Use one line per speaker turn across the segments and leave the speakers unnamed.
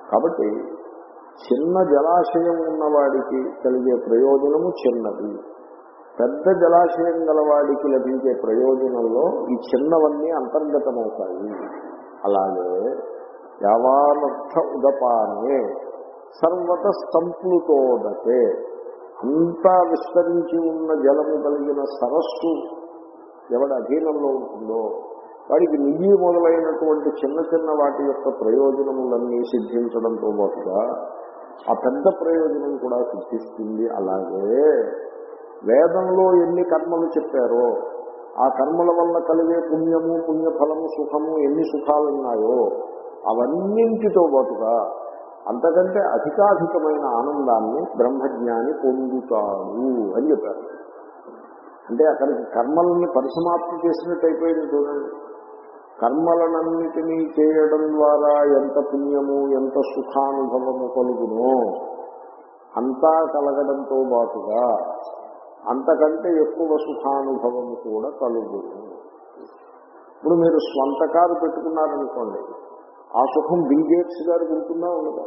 కాబట్టి చిన్న జలాశయం ఉన్నవాడికి కలిగే ప్రయోజనము చిన్నది పెద్ద జలాశయం గలవాడికి లభించే ప్రయోజనంలో ఈ చిన్నవన్నీ అంతర్గతమవుతాయి అలాగే యావానర్థ ఉదపానే సర్వత సంప్లుతోదతే అంతా విస్తరించి ఉన్న జలము కలిగిన సరస్సు ఎవడి అధీనంలో ఉంటుందో వాడికి నిధి మొదలైనటువంటి చిన్న చిన్న వాటి యొక్క ప్రయోజనములన్నీ సిద్ధించడంతో పాటుగా ఆ పెద్ద ప్రయోజనం కూడా సిద్ధిస్తుంది అలాగే వేదంలో ఎన్ని కర్మలు చెప్పారో ఆ కర్మల వల్ల కలిగే పుణ్యము పుణ్యఫలము సుఖము ఎన్ని సుఖాలు ఉన్నాయో అవన్నింటితో పాటుగా అంతకంటే అధికాధికమైన ఆనందాన్ని బ్రహ్మజ్ఞాని పొందుతాడు అని చెప్పారు అంటే అక్కడికి కర్మలని పరిసమాప్తి చేసినట్టు అయిపోయింది చూడండి కర్మలనన్నిటినీ చేయడం ద్వారా ఎంత పుణ్యము ఎంత సుఖానుభవము కలుగునో అంతా కలగడంతో పాటుగా అంతకంటే ఎక్కువ సుఖానుభవము కూడా కలుగును ఇప్పుడు మీరు స్వంత కారు పెట్టుకున్నారనుకోండి ఆ సుఖం బిల్గేట్స్ గారికి ఉంటుందా ఉండదా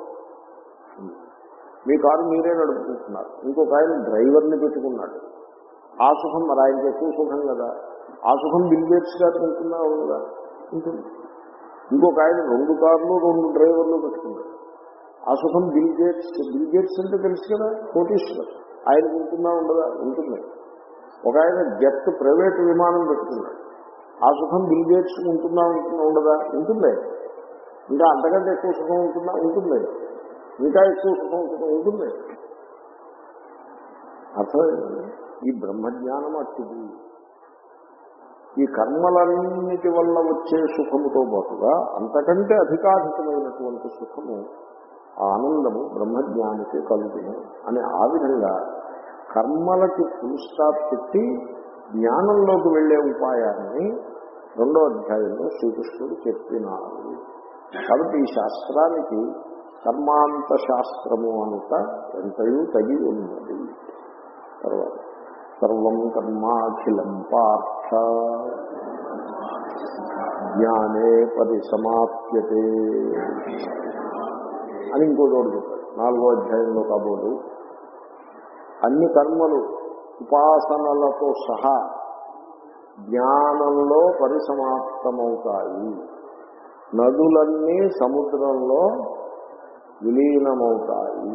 మీ కారు మీరే నడుపుకుంటున్నారు ఇంకొక ఆయన డ్రైవర్ని పెట్టుకున్నాడు ఆ సుఖం మరి ఆయనకి ఎక్కువ సుఖం కదా ఆ సుఖం బిల్గేట్స్ గారికి ఉంటుందా ఉండదా ఉంటుంది ఇంకొక ఆయన రెండు కార్లు రెండు డ్రైవర్లు పెట్టుకున్నాడు ఆ సుఖం బిల్ గేట్స్ బిల్ గేట్స్ అంటే తెలుసు కదా కోటీశ్వర్ ఆయనకు ఉంటుందా ఉండదా ఉంటుంది ఒక ఆయన జెట్ ప్రైవేట్ విమానం పెట్టుకున్నాడు ఆ సుఖం బిల్ గేట్స్ ఉంటుందా ఉంటుందా ఉండదా ఉంటుంది ఇంకా అంతకంటే ఎక్కువ సుఖం ఉంటుందా ఉంటుంది ఇంకా ఎక్కువ సుఖం ఉంటుందా ఉంటుంది అర్థమైందండి ఈ బ్రహ్మజ్ఞానం అట్టిది ఈ కర్మలన్నిటి వల్ల వచ్చే సుఖముతో పాటుగా అంతకంటే అధికాధికమైనటువంటి సుఖము ఆ ఆనందము బ్రహ్మజ్ఞానికి కలుగును అని ఆ విధంగా కర్మలకి ఫుల్ స్టాప్ పెట్టి జ్ఞానంలోకి వెళ్లే ఉపాయాన్ని రెండో అధ్యాయంలో శ్రీకృష్ణుడు చెప్పినారు కాబట్టి ఈ శాస్త్రానికి కర్మాంత శాస్త్రము అంత ఎంతయూ తగి ఉన్నది తర్వాత సర్వం కర్మాఖిలం పార్థ జ్ఞానే పరిసమాప్యతే అని ఇంకో చోటు చెప్పాడు నాలుగో అధ్యాయంలో కాబోదు అన్ని కర్మలు ఉపాసనలతో సహా జ్ఞానంలో పరిసమాప్తమవుతాయి నదులన్నీ సముద్రంలో విలీనమవుతాయి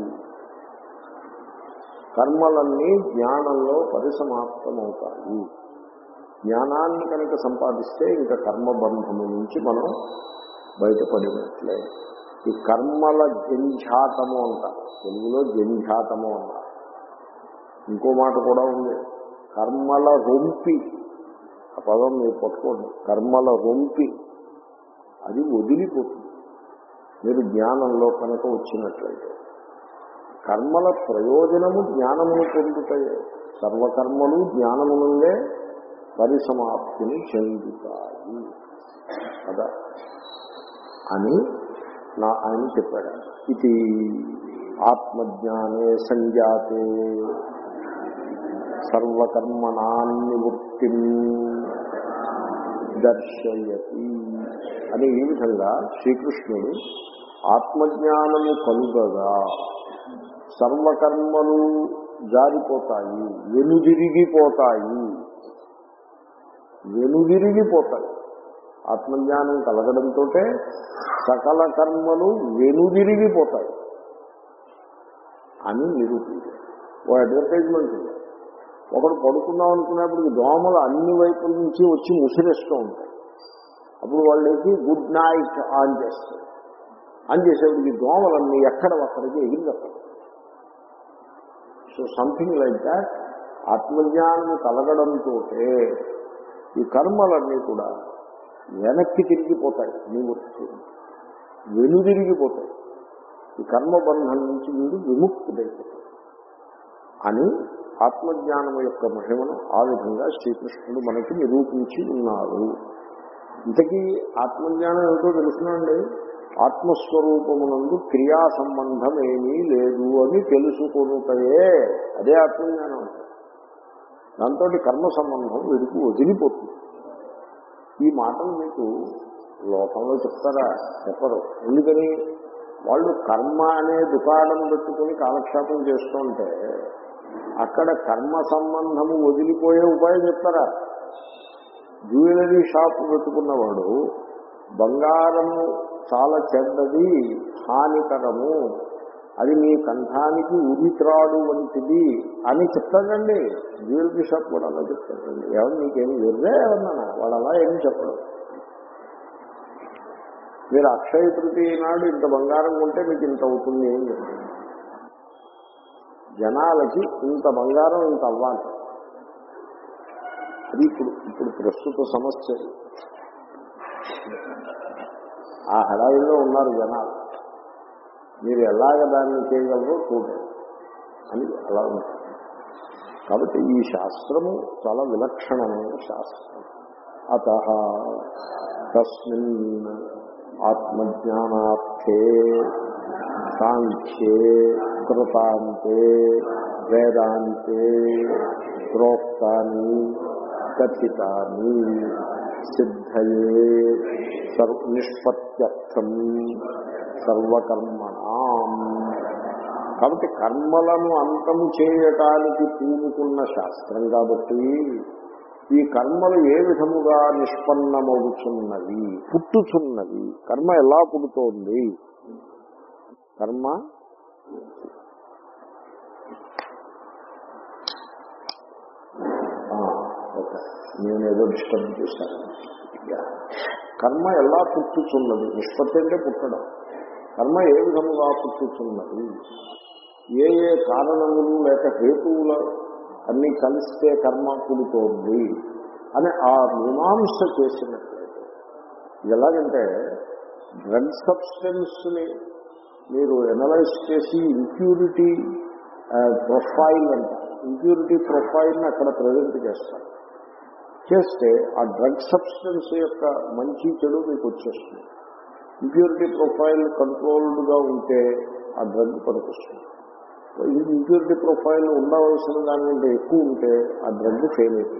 కర్మలన్నీ జ్ఞానంలో పరిసమాప్తమవుతాయి జ్ఞానాన్ని కనుక సంపాదిస్తే ఇంకా కర్మబంధము నుంచి మనం బయటపడినట్లే ఈ కర్మల జంఝాతము అంటారు తెలుగులో జంఝాతము అంటారు ఇంకో మాట కూడా ఉంది కర్మల రొంపి ఆ పదం మీరు పట్టుకోండి కర్మల రొంపి అది వదిలిపోతుంది మీరు జ్ఞానంలో కనుక వచ్చినట్లయితే కర్మల ప్రయోజనము జ్ఞానమును పొందుతాయి సర్వకర్మలు జ్ఞానము నుండే పరిసమాప్తిని చెందుతాయి కదా అని నా ఆయన చెప్పాడు ఇది ఆత్మజ్ఞానే సంజాతే సర్వకర్మణాన్నివృత్తి దర్శయతి అని ఈ విధంగా శ్రీకృష్ణుడు ఆత్మజ్ఞానము కలుగగా సర్వకర్మలు జారిపోతాయి వెనుదిరిగిపోతాయి వెనుదిరిగిపోతాయి ఆత్మజ్ఞానం కలగడంతో సకల కర్మలు వెనుదిరిగిపోతాయి అని నిరూపించారు ఓ అడ్వర్టైజ్మెంట్ ఉంది ఒకడు పడుకుందాం అనుకున్నప్పుడు దోమలు అన్ని వైపుల నుంచి వచ్చి ముసిరేస్తూ ఉంటాయి అప్పుడు వాళ్ళకి గుడ్ నైట్ ఆన్ చేస్తారు ఆన్ చేసేప్పటికి దోమలన్నీ ఎక్కడ ఒక్కడికి ఎగిరిదక్కడ సో సంథింగ్ లైక్ దాట్ ఆత్మజ్ఞానం కలగడంతో ఈ కర్మలన్నీ కూడా వెనక్కి తిరిగిపోతాయి నీ వృత్తి వెనుదిరిగిపోతాయి ఈ కర్మబంధం నుంచి వీడు విముక్తుడైపోతాడు అని ఆత్మజ్ఞానం యొక్క మహిమను ఆ విధంగా శ్రీకృష్ణుడు మనకి నిరూపించి ఉన్నారు ఇంతకీ ఆత్మజ్ఞానం ఏమిటో తెలుసునండి ఆత్మస్వరూపమునందు క్రియా సంబంధం ఏమీ లేదు అని తెలుసుకొనుటయే అదే ఆత్మజ్ఞానం అంటే దాంతో కర్మ సంబంధం వీడికి వదిలిపోతుంది ఈ మాటలు మీకు లోకంలో చెప్తారా చెప్పరు ఎందుకని వాళ్ళు కర్మ అనే దుకాణం పెట్టుకుని కాలక్షేపం చేస్తుంటే అక్కడ కర్మ సంబంధము వదిలిపోయే ఉపాయం చెప్తారా జ్యువెలరీ షాప్ పెట్టుకున్నవాడు బంగారము చాలా చెడ్డది హానికరము అది మీ కంఠానికి ఉరిత్రాడు వంటిది అని చెప్తాడండి జ్యువెలరీ షాప్ కూడా అలా చెప్తాడండి ఎవరు నీకేమి వెర్రే ఏమన్నా వాడు అలా ఏమి చెప్పడు మీరు అక్షయ తృతీయ నాడు ఇంత బంగారం కొంటే మీకు ఇంత అవుతుంది ఏం చెప్తారు జనాలకి ఇంత బంగారం ఇంత అవ్వాలి అది ఇప్పుడు ఇప్పుడు ప్రస్తుత సమస్య అది. ఆ హడావిలో ఉన్నారు జనాలు మీరు ఎలాగ దాన్ని చేయగలరో చూడండి అని అలా ఉంది కాబట్టి ఈ శాస్త్రము చాలా విలక్షణమైన శాస్త్రం అత తస్మిన్ ఆత్మజ్ఞానార్థే సాంఖ్యే కృతాంతే వేదాంతే ప్రోక్తాని కథితాని సిద్ధయే సర్వ నిష్పత్త్యర్థం సర్వకర్మణాం కాబట్టి కర్మలను అంతము చేయటానికి పూనుకున్న శాస్త్రం కాబట్టి ఈ కర్మలు ఏ విధముగా నిష్పన్నమవుతున్నవి పుట్టుచున్నవి కర్మ ఎలా పుడుతోంది కర్మ ఆ, ఓకే నేనేదో డిస్టర్బ్ చేశాను యా. కర్మ ఎలా పుట్టుచున్నది నిష్పత్తి అంటే పుట్టడం కర్మ ఏ విధముగా పుట్టుచున్నది ఏ ఏ కారణములు లేక హేతువుల అన్ని కలిస్తే కర్మ పుడుతోంది అని ఆ మీమాంస చేసినట్లయితే ఇది ఎలాగంటే డ్రగ్ సబ్స్టెన్స్ని మీరు ఎనలైజ్ చేసి ఇంప్యూరిటీ ప్రొఫైల్ అంట ఇంప్యూరిటీ ప్రొఫైల్ని అక్కడ ప్రజెంట్ చేస్తారు చేస్తే ఆ డ్రగ్ సబ్స్టెన్స్ యొక్క మంచి చెడు మీకు వచ్చేస్తుంది ఇంప్యూరిటీ ప్రొఫైల్ కంట్రోల్డ్గా ఉంటే ఆ డ్రగ్ పనికొస్తుంది ఇంప్యూరిటీ ప్రొఫైల్ ఉండవలసిన దానికంటే ఎక్కువ ఉంటే ఆ డ్రగ్ ఫెయిల్ అయిపోతుంది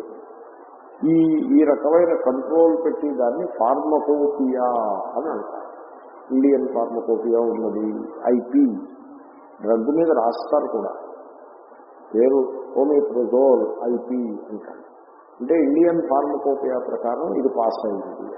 ఈ ఈ రకమైన కంట్రోల్ పెట్టి దాన్ని ఫార్మకోపియా అని అంటారు ఇండియన్ ఫార్మకోపియా ఉన్నది ఐపీ డ్రగ్ మీద రాస్తారు కూడా పేరు హోమిప్రజోల్ ఐపీ అంటారు అంటే ఇండియన్ ఫార్మకోపియా ప్రకారం ఇది పాస్ అయింది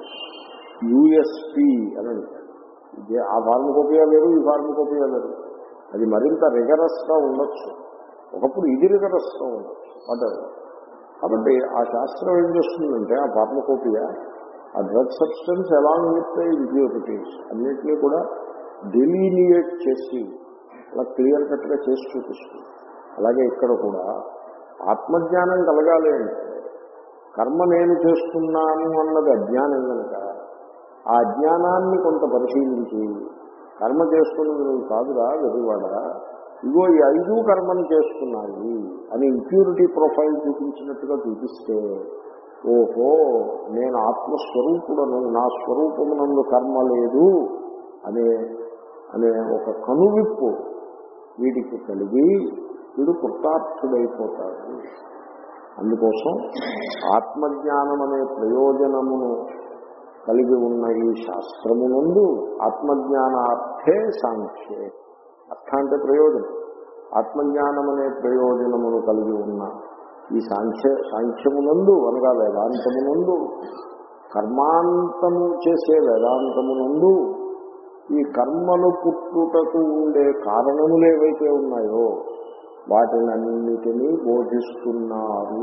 యుఎస్పి అని అంటారు ఇదే ఆ ఫార్మకోపియా వేరు ఈ ఫార్మకోపియా వేరు అది మరింత రిగరస్ గా ఉండొచ్చు ఒకప్పుడు ఇది రిగరస్ గా ఉండొచ్చు వాటర్ కాబట్టి ఆ శాస్త్రం ఏం చేస్తుందంటే ఆ ఫార్మకోపియా ఆ డ్రగ్ సబ్స్టెన్స్ ఎలా విత్ ఇంప్యూరిటీస్ అన్నింటినీ కూడా డెలీనియేట్ చేసి అలా క్లియర్ కట్ గా చేసి చూపిస్తుంది అలాగే ఇక్కడ కూడా ఆత్మజ్ఞానం కలగాలి అంటే కర్మ నేను చేస్తున్నాను అన్నది అజ్ఞానం కనుక ఆ అజ్ఞానాన్ని కొంత పరిశీలించి కర్మ చేసుకున్నది నువ్వు కాదురా వెదివాడా ఇగో ఈ ఐదు కర్మను చేస్తున్నాయి అని ఇంప్యూరిటీ ప్రొఫైల్ చూపించినట్టుగా చూపిస్తే ఓహో నేను ఆత్మస్వరూపుడను నా స్వరూపమునందు కర్మ లేదు అనే అనే ఒక కనువిప్పు వీడికి కలిగి వీడు కృతార్థుడైపోతాడు అందుకోసం ఆత్మజ్ఞానం అనే ప్రయోజనమును కలిగి ఉన్న ఈ శాస్త్రమునందు ఆత్మజ్ఞానార్థే సాంఖ్యే అర్థ అంటే ప్రయోజనం ఆత్మజ్ఞానం అనే ప్రయోజనమును కలిగి ఉన్న ఈ సాంఖ్య సాంఖ్యమునందు అనగా వేదాంతమునందు కర్మాంతము చేసే వేదాంతమునందు ఈ కర్మలు పుట్టుటకు ఉండే కారణములు ఏవైతే ఉన్నాయో వాటినన్నిటినీ బోధిస్తున్నారు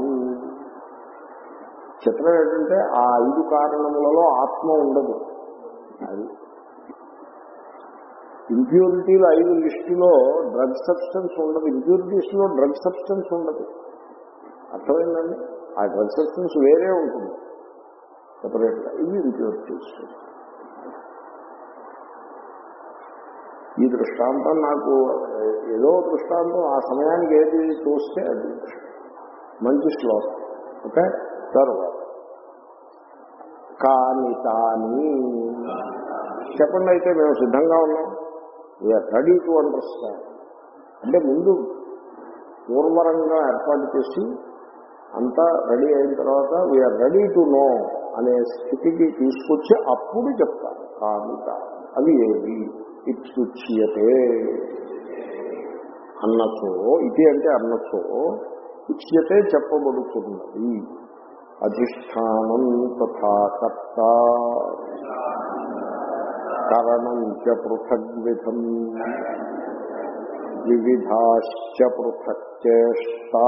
చిత్రం ఏంటంటే ఆ ఐదు కారణములలో ఆత్మ ఉండదు అది ఇంప్యూరిటీలు ఐదు లిస్టులో డ్రగ్ సబ్స్టెన్స్ ఉండదు ఇంప్యూరిటీస్ లో డ్రగ్ సబ్స్టెన్స్ ఉండదు అర్థమైందండి ఆ డ్రగ్ సబ్స్టెన్స్ వేరే ఉంటుంది సెపరేట్ గా ఇవి ఇంప్యూరిటీస్ ఈ దృష్టాంతం నాకు ఏదో దృష్టాంతం ఆ సమయానికి ఏది చూస్తే అది మంచి శ్లోకం ఓకే తర్వాత కాని తాని చెప్పండి అయితే మేము సిద్ధంగా ఉన్నాం వీఆర్ రెడీ టు అండర్స్టాండ్ అంటే ముందు పూర్వరంగా ఏర్పాటు చేసి అంతా రెడీ అయిన తర్వాత వీఆర్ రెడీ టు నో అనే స్థితికి తీసుకొచ్చి అప్పుడు చెప్తాను కాని తాని అవి ఏవి ఇత్యుచ్యతే అన్నచో ఇది అంటే అన్నచో ఉచ్యతే చెప్పబడుతున్నది అధిష్టానం తథా కర్త కరణం చ పృథగ్విధం వివిధాశ్చ పృథక్చేష్టా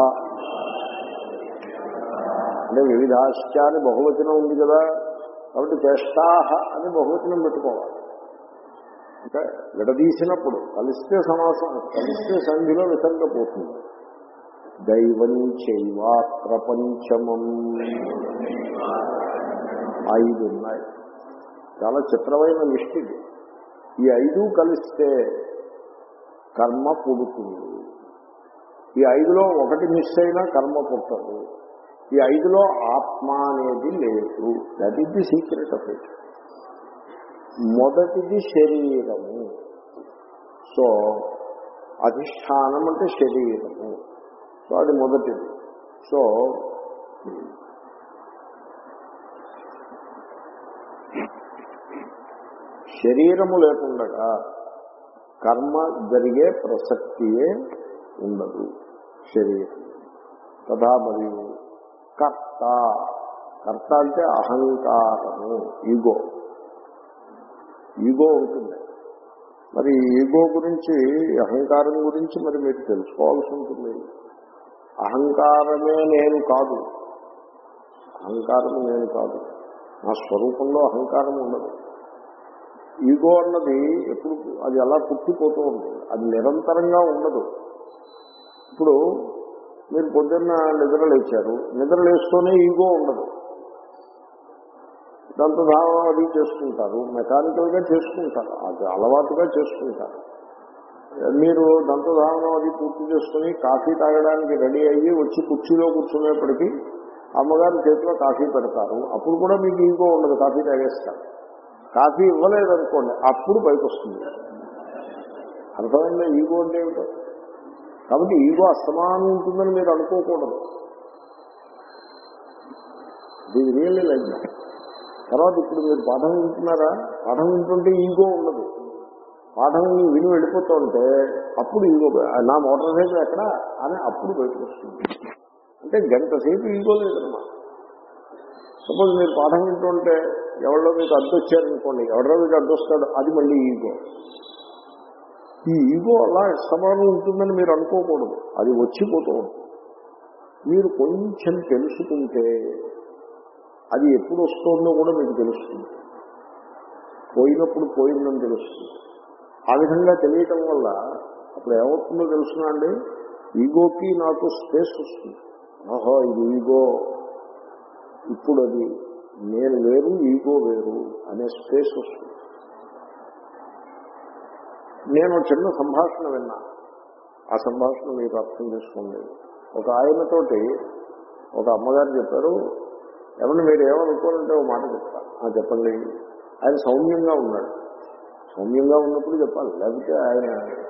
అంటే వివిధాశ్చ అని బహువచనం ఉంది కదా కాబట్టి చేష్టాహ అని బహువచనం పెట్టుకోవాలి అంటే విడదీసినప్పుడు కలిస్తే సమాసం కలిస్తే సంధిలో విసర్గ పోతుంది దైవం చైవా ప్రపంచమం ఐదు ఉన్నాయి చాలా చిత్రమైన లిస్ట్ ఇది ఈ ఐదు కలిస్తే కర్మ పుడుతుంది ఈ ఐదులో ఒకటి మిస్ అయినా కర్మ పుట్టదు ఈ ఐదులో ఆత్మ అనేది లేదు that is the secret of it మొదటిది శరీరము సో అధిష్టానం అంటే శరీరము సో అది మొదటిది సో శరీరము లేకుండా కర్మ జరిగే ప్రసక్తియే ఉండదు శరీరం తదా మరియు కర్త కర్త అంటే అహంకారము ఈగో ఈగో ఉంటుంది మరి ఈగో గురించి అహంకారం గురించి మరి మీరు తెలుసుకోవాల్సి ఉంటుంది అహంకారమే నేను కాదు అహంకారం నేను కాదు నా స్వరూపంలో అహంకారం ఉండదు ఈగో అన్నది ఎప్పుడు అది అలా పుట్టిపోతూ ఉంటుంది అది నిరంతరంగా ఉండదు ఇప్పుడు మీరు పొద్దున్న నిద్ర లేచారు నిద్ర లేస్తూనే ఈగో ఉండదు దంతధావం అది చేసుకుంటారు మెకానికల్గా చేసుకుంటారు అది అలవాటుగా చేసుకుంటారు మీరు దంతధావనం అది పూర్తి చేసుకుని కాఫీ తాగడానికి రెడీ అయ్యి వచ్చి కుర్చీలో కూర్చునేప్పటికీ అమ్మగారు చేతిలో కాఫీ పెడతారు అప్పుడు కూడా మీకు ఈగో ఉండదు కాఫీ తాగేస్తారు కాఫీ ఇవ్వలేదనుకోండి అప్పుడు పైకి వస్తుంది అర్థమైందా ఈగో అంటే ఏమిటో కాబట్టి ఈగో అస్తమానం ఉంటుందని మీరు అనుకోకూడదు దీని రియల్లీ లైక్ తర్వాత ఇప్పుడు మీరు పాఠం వింటున్నారా పాఠం వింటుంటే ఈగో ఉండదు పాఠం విని వెళ్ళిపోతుంటే అప్పుడు ఈగో నా మోటార్ సైకిల్ ఎక్కడ అని అప్పుడు బయటకు వస్తుంది అంటే గంట సేపు ఈగో లేదన్నమాట సపోజ్ మీరు పాఠం వింటుంటే ఎవరిలో మీకు అడ్డొచ్చారనుకోండి ఎవరిలో మీకు అడ్డొస్తాడు అది మళ్ళీ ఈగో ఈ ఈగో అలా సమానం ఉంటుందని మీరు అనుకోకూడదు అది వచ్చిపోతూ ఉంటుంది మీరు కొంచెం తెలుసుకుంటే అది ఎప్పుడు వస్తుందో కూడా మీకు తెలుస్తుంది పోయినప్పుడు పోయిందని తెలుస్తుంది ఆ విధంగా తెలియటం వల్ల అప్పుడు ఏమవుతుందో తెలుసునా అండి ఈగోకి నాకు స్పేస్ వస్తుంది ఓహో ఇది ఈగో ఇప్పుడు అది నేను వేరు ఈగో వేరు అనే స్పేస్ వస్తుంది నేను చిన్న సంభాషణ విన్నా ఆ సంభాషణ మీరు అర్థం చేసుకోండి ఒక ఆయనతోటి ఒక అమ్మగారు చెప్పారు ఎవరిని మీరు ఏమనుకోనంటే ఒక మాట చెప్తా ఆ చెప్పండి ఆయన సౌమ్యంగా ఉన్నాడు సౌమ్యంగా ఉన్నప్పుడు చెప్పాలి లేకపోతే ఆయన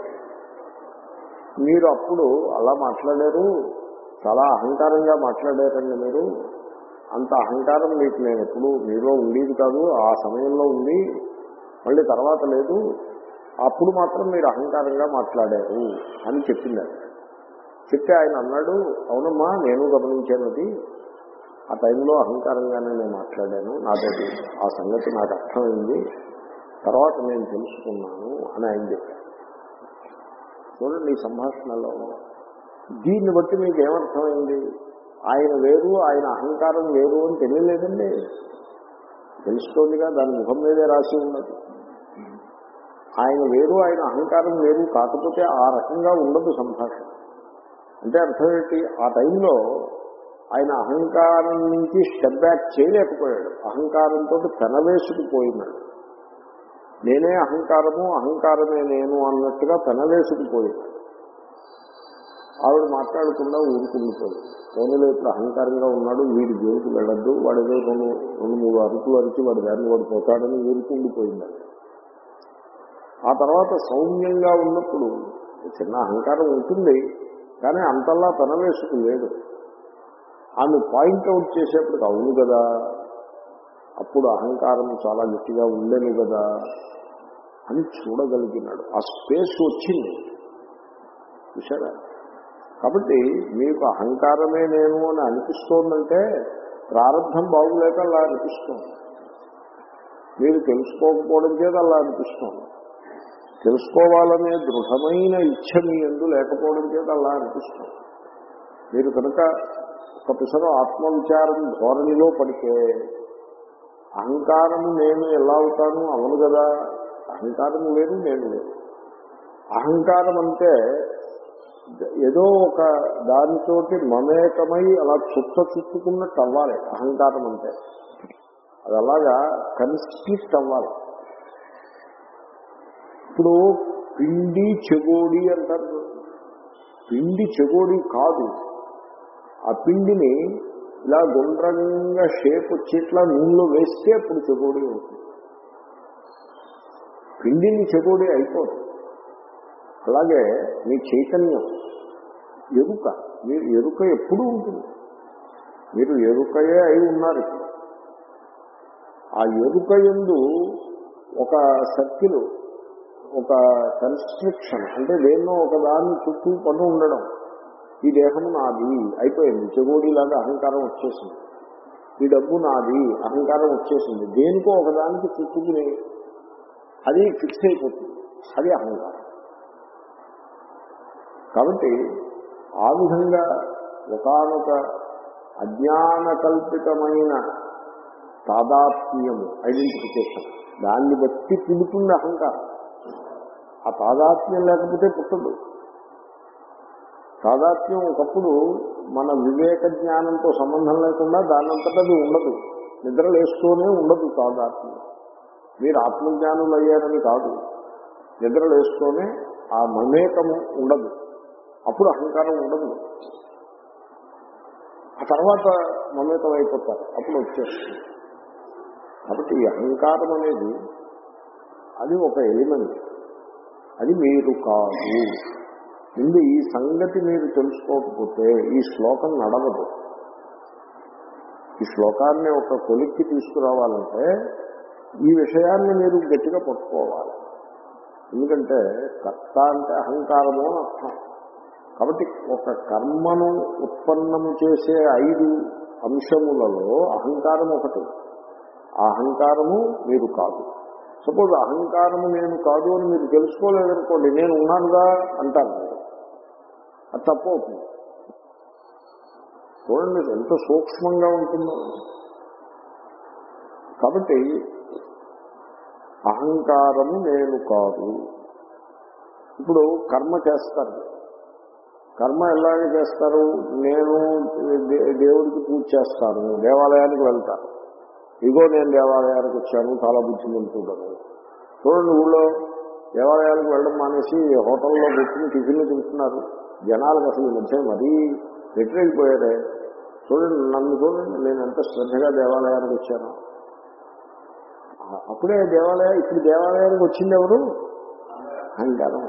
మీరు అప్పుడు అలా మాట్లాడారు చాలా అహంకారంగా మాట్లాడారండి మీరు అంత అహంకారం మీకు నేను ఎప్పుడు మీలో ఉండేది కాదు ఆ సమయంలో ఉంది మళ్ళీ తర్వాత లేదు అప్పుడు మాత్రం మీరు అహంకారంగా మాట్లాడారు అని చెప్పింది ఆయన చెప్తే ఆయన అన్నాడు అవునమ్మా నేను గమనించాను అది ఆ టైంలో అహంకారంగానే నేను మాట్లాడాను నాతోటి ఆ సంగతి నాకు అర్థమైంది తర్వాత నేను తెలుసుకున్నాను అని ఆయన చెప్పారు చూడండి ఈ సంభాషణలో దీన్ని బట్టి మీకు ఏమర్థమైంది ఆయన వేరు ఆయన అహంకారం వేరు అని తెలియలేదండి తెలుస్తోందిగా దాని ముఖం మీదే రాసి ఉన్నది ఆయన వేరు ఆయన అహంకారం వేరు కాకపోతే ఆ రకంగా ఉండదు సంభాషణ అంటే అర్థం ఏంటి ఆ టైంలో ఆయన అహంకారం నుంచి స్టెప్ బ్యాక్ చేయలేకపోయాడు అహంకారంతో పెనవేసుకుపోయినాడు నేనే అహంకారము అహంకారమే నేను అన్నట్టుగా పెనవేసుకుపోయినాడు ఆవిడ మాట్లాడకుండా ఊరుకుండిపోయింది ఫోన్లో ఇప్పుడు అహంకారంగా ఉన్నాడు వీడి జోలికి వెళ్ళొద్దు వాడు ఏదో రెండు రెండు మూడు అరుపులు అరిచి వాడి దాన్ని వాడు పోతాడని ఊరుకుండిపోయింది ఆ తర్వాత సౌమ్యంగా ఉన్నప్పుడు చిన్న అహంకారం ఉంటుంది కానీ అంతలా పెనవేసుకు లేదు ఆమె పాయింట్అవుట్ చేసేప్పటికి అవును కదా అప్పుడు అహంకారం చాలా గట్టిగా ఉండేను కదా అని చూడగలిగినాడు ఆ స్పేస్ వచ్చింది చూసారా కాబట్టి మీకు అహంకారమే నేను అని అనిపిస్తోందంటే ప్రారంభం బాగులేక అలా అనిపిస్తోంది మీరు తెలుసుకోకపోవడం చేత అలా అనిపిస్తోంది తెలుసుకోవాలనే దృఢమైన ఇచ్చ మీ ఎందు లేకపోవడం చేత అలా అనిపిస్తుంది మీరు కనుక ఒక పిసరు ఆత్మవిచారం ధోరణిలో పడితే అహంకారము నేను ఎలా అవుతాను అవను కదా అహంకారము లేదు నేను లేదు అహంకారం అంటే ఏదో ఒక దానితోటి మమేకమై అలా చుట్ట చుట్టుకున్నట్టు అవ్వాలి అహంకారం అంటే అది అలాగా కన్స్ట్రిక్ట్ అవ్వాలి ఇప్పుడు పిండి చెగోడి అంటారు పిండి చెగోడి కాదు ఆ పిండిని ఇలా గుండ్రంగా షేప్ వచ్చేట్లా నూనెలో వేస్తే అప్పుడు చెగోడి అవుతుంది పిండిని చెగోడి అయిపోదు అలాగే మీ చైతన్యం ఎరుక మీరు ఎరుక ఎప్పుడూ ఉంటుంది మీరు ఎరుకయే అయి ఉన్నారు ఇప్పుడు ఆ ఎరుక ఎందు ఒక సర్కిల్ ఒక కన్స్ట్రిక్షన్ అంటే దేన్నో ఒక దాన్ని చుట్టూ పని ఉండడం ఈ దేహం నాది అయిపోయింది చెగోడిలాగా అహంకారం వచ్చేసింది ఈ డబ్బు నాది అహంకారం వచ్చేసింది దేనికో ఒకదానికి చుట్టుకుని అది ఫిక్స్ అయిపోతుంది అది అహంకారం కాబట్టి ఆ విధంగా ఒకనొక అజ్ఞాన కల్పితమైన తాదాత్మ్యము ఐడెంటిఫికేషన్ దాన్ని బట్టి పుడుతుంది అహంకారం ఆ తాదాత్మ్యం లేకపోతే పుట్టదు తాదాత్మ్యం ఒకప్పుడు మన వివేక జ్ఞానంతో సంబంధం లేకుండా దానంతటా అది ఉండదు నిద్రలేస్తూనే ఉండదు తాదాత్మ్యం మీరు ఆత్మజ్ఞానులు అయ్యారని కాదు నిద్రలేస్తూనే ఆ మమేకము ఉండదు అప్పుడు అహంకారం ఉండదు ఆ తర్వాత మమేకం అయిపోతారు అప్పుడు వచ్చేస్తుంది కాబట్టి ఈ అహంకారం అనేది అది ఒక ఎలిమెంట్ అది మీరు కాదు ముందు ఈ సంగతి మీరు తెలుసుకోకపోతే ఈ శ్లోకం నడవదు ఈ శ్లోకాన్ని ఒక కొలిక్కి తీసుకురావాలంటే ఈ విషయాన్ని మీరు గట్టిగా పట్టుకోవాలి ఎందుకంటే కర్త అంటే అహంకారము అని అర్థం కాబట్టి ఒక కర్మను ఉత్పన్నము చేసే ఐదు అంశములలో అహంకారం ఒకటి ఆ అహంకారము మీరు కాదు సపోజ్ అహంకారము నేను కాదు అని మీరు తెలుసుకోలేదనుకోండి నేను ఉన్నానుగా అంటాను అది తప్పు అవుతుంది చూడండి ఎంత సూక్ష్మంగా ఉంటుందో కాబట్టి అహంకారము నేను కాదు ఇప్పుడు కర్మ చేస్తారు కర్మ ఎలాగ చేస్తారు నేను దే- దేవుడికి పూజ చేస్తాను దేవాలయానికి వెళ్తాను ఇగో నేను దేవాలయానికి వచ్చాను చాలా బుద్ధిమంతుడను చూడండి ఊళ్ళో దేవాలయాలకు వెళ్ళడం మానేసి హోటల్లో కూర్చుని టిఫిన్లు తింటున్నారు జనాలకు అసలు ఈ మధ్య మరీ వ్యతిరేకిపోయారే చూడండి నన్ను చూడండి నేను ఎంత శ్రద్ధగా దేవాలయానికి వచ్చాను ఆ- అప్పుడే దేవాలయం ఇప్పుడు దేవాలయానికి వచ్చింది ఎవరు అహంకారం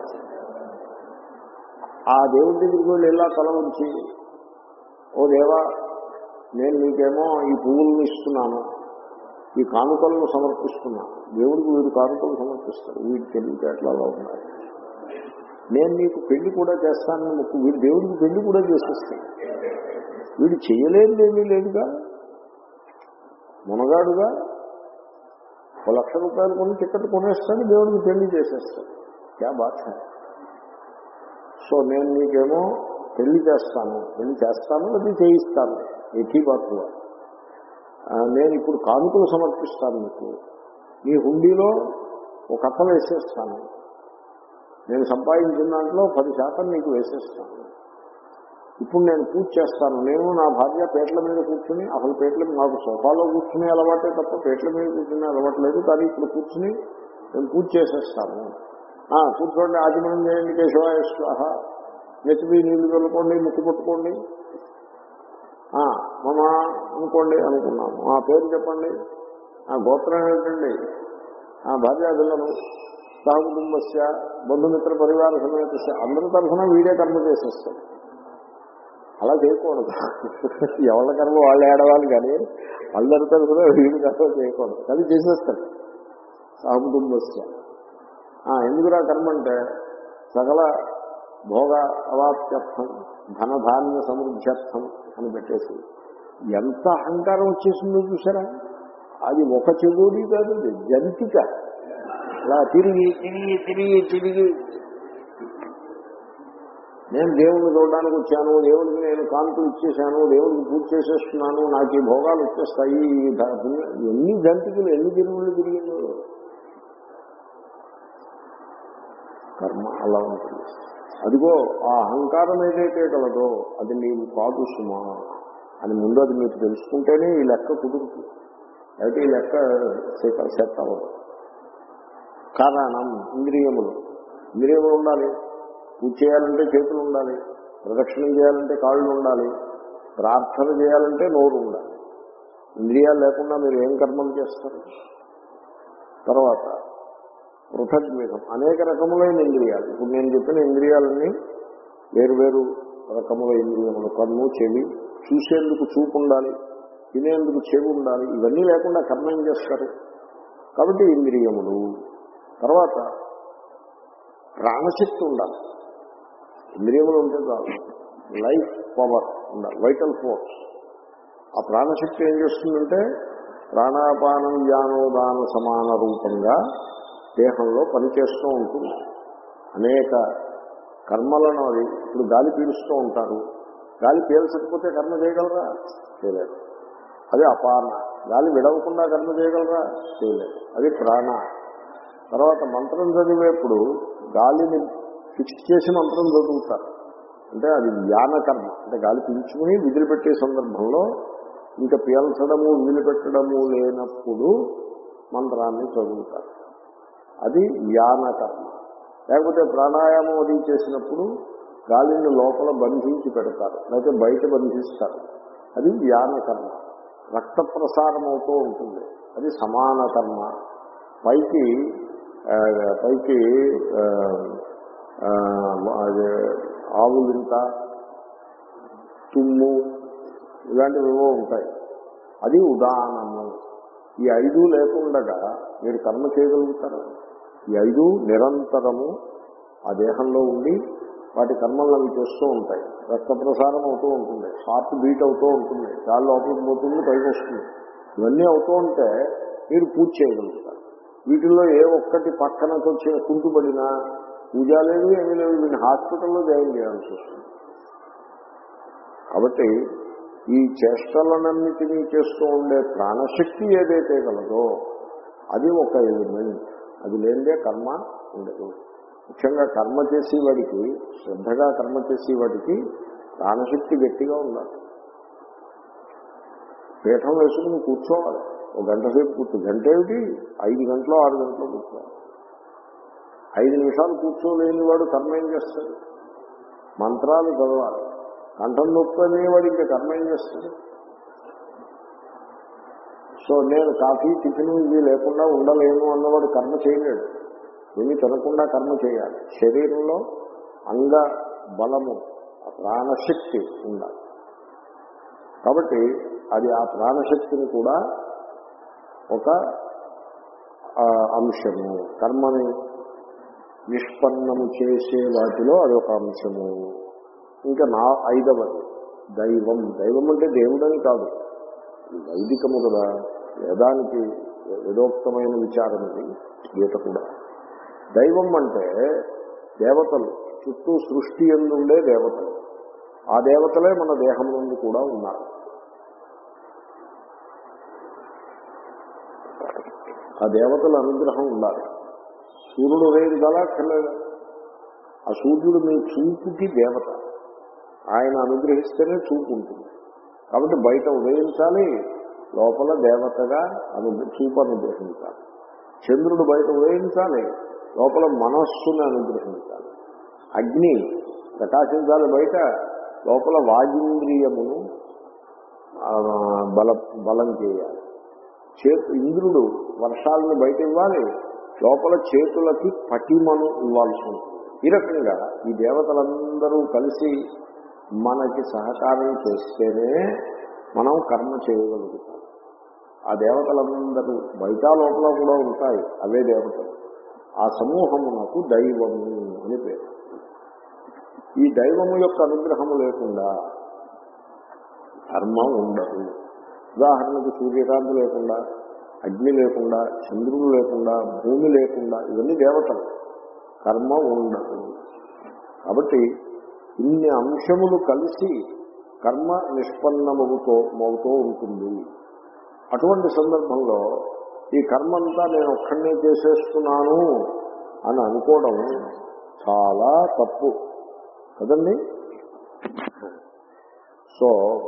ఆ దేవుడి దగ్గరికి వెళ్ళి ఇలా తల ఉంచి ఓ దేవా నేను నీకేమో ఈ పువ్వులను ఇస్తున్నాను ఈ కానుకలను సమర్పిస్తున్నాను దేవుడికి వీడు కానుకలు సమర్పిస్తాడు వీడి తెలివితేటలలో ఉన్నాయి నేను నీకు పెళ్లి కూడా చేస్తానని మొక్కు వీడు దేవుడికి పెళ్లి కూడా చేసేస్తాడు వీడు చేయలేనిది ఏమీ లేదుగా మునగాడుగా ఒక లక్ష రూపాయలు కొని టికెట్ కొనేస్తాడు దేవుడికి పెళ్లి చేసేస్తాడు క్యా బాత్ హై సో నేను నీకేమో పెళ్లి చేస్తాను పెళ్లి చేస్తాను అది చేయిస్తాను ఎకీ బాతుగా నేను ఇప్పుడు కానుకలు సమర్పిస్తాను నీకు నీ హుండీలో ఒక కథ వేసేస్తాను నేను సంపాదించిన దాంట్లో పది శాతం నీకు వేసేస్తాను ఇప్పుడు నేను పూజ చేస్తాను నేను నా భార్య పేట్ల మీద కూర్చుని అసలు పేట్ల మీద నాకు సోఫాలో కూర్చునే అలవాటే తప్ప పేట్ల మీద కూర్చునే అలవాటు లేదు కానీ ఇప్పుడు కూర్చుని నేను పూజ చేసేస్తాను ఆ, కూర్చోండి ఆచమనం చేయండి కేశవాయ స్వాహ నెత్తిమీ నీళ్లు వెళ్ళుకోండి ముక్కు పట్టుకోండి ఆ, మమ అనుకోండి అనుకున్నాము ఆ పేరు చెప్పండి ఆ గోత్రం ఏంటండి ఆ భార్యా పిల్లలు సహకుటుంబస్య బంధుమిత్ర పరివార సమేత అందరి తరఫున వీడే కర్మ చేసేస్తాడు అలా చేయకూడదు ఎవరి కర్మ వాళ్ళు ఏడవాలి కానీ అందరి తరఫున వీడి కర్మ చేయకూడదు కానీ చేసేస్తాడు సహకుటుంబస్య ఆ, ఎందుకురా కర్మ అంటే సకల భోగ అవాప్త్యర్థం ధనధాన్య సమృద్ధ్యర్థం అని పెట్టేసి ఎంత అహంకారం వచ్చేసిందో చూసారా అది ఒక చెగోడి కాదు అది జంతిక అలా తిరిగి తిరిగి తిరిగి తిరిగి నేను దేవుణ్ణి చూడడానికి వచ్చాను దేవుడికి నేను కాంతులు ఇచ్చేసాను దేవుడికి పూజ చేసేస్తున్నాను నాకు ఈ భోగాలు వచ్చేస్తాయి ఈ ధ- పుణ్య- ఎన్ని జంతికలు ఎన్ని తిరుగుళ్ళు తిరిగిందో కర్మ అలా ఉంటుంది అదిగో ఆ అహంకారం ఏదైతే కలదో అది నీవు కాదు సుమా అని ముందు అది మీరు తెలుసుకుంటేనే ఈ లెక్క కుదురుతుంది అయితే ఈ లెక్క సెట్ సెట్ అవ్వదు కారణం ఇంద్రియములు ఇంద్రియములు ఉండాలి పూజ చేయాలంటే చేతులు ఉండాలి ప్రదక్షిణం చేయాలంటే కాళ్ళు ఉండాలి ప్రార్థన చేయాలంటే నోరు ఉండాలి ఇంద్రియాలు లేకుండా మీరు ఏం కర్మలు చేస్తారు తర్వాత పృథగ్వేదం అనేక రకములైన ఇంద్రియాలు ఇప్పుడు నేను చెప్పిన ఇంద్రియాలన్నీ వేరు వేరు రకముల ఇంద్రియములు కన్ను చెవి చూసేందుకు చూపు ఉండాలి తినేందుకు చెవి ఉండాలి ఇవన్నీ లేకుండా కర్మ ఏం చేస్తారు కాబట్టి ఇంద్రియములు తర్వాత ప్రాణశక్తి ఉండాలి ఇంద్రియములు ఉంటే చాలు లైఫ్ పవర్ ఉండాలి వైటల్ ఫోర్స్ ఆ ప్రాణశక్తి ఏం చేస్తుందంటే ప్రాణాపానం వ్యానోదాన సమాన రూపంగా దేహంలో పనిచేస్తూ ఉంటుంది అనేక కర్మలను అది ఇప్పుడు గాలి పీలుస్తూ ఉంటారు గాలి పీల్చకపోతే కర్మ చేయగలరా చేయలేదు అది అపాన గాలి విడవకుండా కర్మ చేయగలరా చేయలేదు అది ప్రాణ తర్వాత మంత్రం చదివేప్పుడు గాలిని ఫిక్స్ చేసి మంత్రం చదువుతారు అంటే అది ధ్యాన కర్మ అంటే గాలి పీల్చుకుని విదిలిపెట్టే సందర్భంలో ఇంకా పీల్చడము విదిలిపెట్టడము లేనప్పుడు మంత్రాన్ని చదువుతారు అది ధ్యాన కర్మ లేకపోతే ప్రాణాయామం అది చేసినప్పుడు గాలిని లోపల బంధించి పెడతారు లేకపోతే బయట బంధిస్తారు అది ధ్యాన కర్మ రక్త ప్రసారం అవుతూ ఉంటుంది అది సమాన కర్మ పైకి ఆ, పైకి ఆ, ఆ, అదే ఆవులింత తుమ్ము ఇలాంటివి ఏవో ఉంటాయి అది ఉదాహరణము ఈ ఐదు లేకుండగా మీరు కర్మ చేయగలుగుతారా ఈ ఐదు నిరంతరము ఆ దేహంలో ఉండి వాటి కర్మలను అవి చేస్తూ ఉంటాయి రక్త ప్రసారం అవుతూ ఉంటుంది హార్ట్ బీట్ అవుతూ ఉంటుంది చాలా లోపలికి పోతుంది పైకి వస్తుంది ఇవన్నీ అవుతూ ఉంటే మీరు పూజ చేయగలుగుతారు వీటిల్లో ఏ ఒక్కటి పక్కనకు వచ్చిన కుంటుపడినా పూజ లేదు ఏమీ లేదు వీడిని హాస్పిటల్లో జాయిన్ చేయాల్సి వస్తుంది కాబట్టి ఈ చేష్టలనన్నిటినీ చేస్తూ ఉండే ప్రాణశక్తి ఏదైతే కలదో అది ఒక ఎలిమెంట్ అది లేనిదే కర్మ ఉండదు ముఖ్యంగా కర్మ చేసేవాడికి శ్రద్ధగా కర్మ చేసేవాడికి ప్రాణశక్తి గట్టిగా ఉండాలి పీఠం వేసుకుని కూర్చోవాలి ఒక గంట సేపు కూర్చో గంట ఏమిటి ఐదు గంటలు ఆరు గంటలు కూర్చోవాలి ఐదు నిమిషాలు కూర్చోలేని వాడు కర్మ ఏం చేస్తాడు మంత్రాలు చదవాలి కంఠం నొప్పి అనేవాడు ఇంకా కర్మ ఏం చేస్తాడు సో నేను కాఫీ టిఫిన్ ఇవి లేకుండా ఉండలేను అన్నవాడు కర్మ చేయలేడు ఏమీ తినకుండా కర్మ చేయాలి శరీరంలో అంగ బలము ఆ ప్రాణశక్తి ఉండాలి కాబట్టి అది ఆ ప్రాణశక్తిని కూడా ఒక ఆ, అంశము కర్మని నిష్పన్నము చేసే వాటిలో అది ఒక అంశము ఇంకా నా ఐదవది దైవం దైవం అంటే దేవుడని కాదు ఇది వైదికము కదా వేదానికి వేదోక్తమైన విచారం ఇది గీత కూడా దైవం అంటే దేవతలు చుట్టూ సృష్టి ఎందుండే దేవతలు ఆ దేవతలే మన దేహం నుండి కూడా ఉన్నారు ఆ దేవతల అనుగ్రహం ఉండాలి సూర్యుడు ఉదయం కదా అక్కర్లేదు ఆ సూర్యుడు మీ చూపుకి దేవత ఆయన అనుగ్రహిస్తేనే చూపు ఉంటుంది కాబట్టి బయట ఉదయించాలి లోపల దేవతగా అను చూపు అనుగ్రహించాలి చంద్రుడు బయట ఉదయించాలి లోపల మనస్సును అనుగ్రహించాలి అగ్ని ప్రకాశించాలి బయట లోపల వాగింద్రియమును ఆ, బల బలం చేయాలి చేతు ఇంద్రుడు వర్షాలను బయట ఇవ్వాలి లోపల చేతులకి పటిమను ఇవ్వాల్సి ఉంటుంది ఈ రకంగా ఈ దేవతలందరూ కలిసి మనకి సహకారం చేస్తేనే మనం కర్మ చేయగలుగుతాం ఆ దేవతలందరూ బయట లోపల కూడా ఉంటాయి అవే దేవతలు ఆ సమూహమునకు దైవము అని పేరు ఈ దైవము యొక్క అనుగ్రహము లేకుండా కర్మ ఉండదు ఉదాహరణకు సూర్యకాంతి లేకుండా అగ్ని లేకుండా చంద్రుడు లేకుండా భూమి లేకుండా ఇవన్నీ దేవతలు కర్మ ఉండదు కాబట్టి ఇన్ని అంశములు కలిసి కర్మ నిష్పన్నమవుతో మవుతూ ఉంటుంది అటువంటి సందర్భంలో ఈ కర్మ అంతా నేను ఒక్కడనే చేసేస్తున్నాను అని అనుకోవడం చాలా తప్పు కదండి సో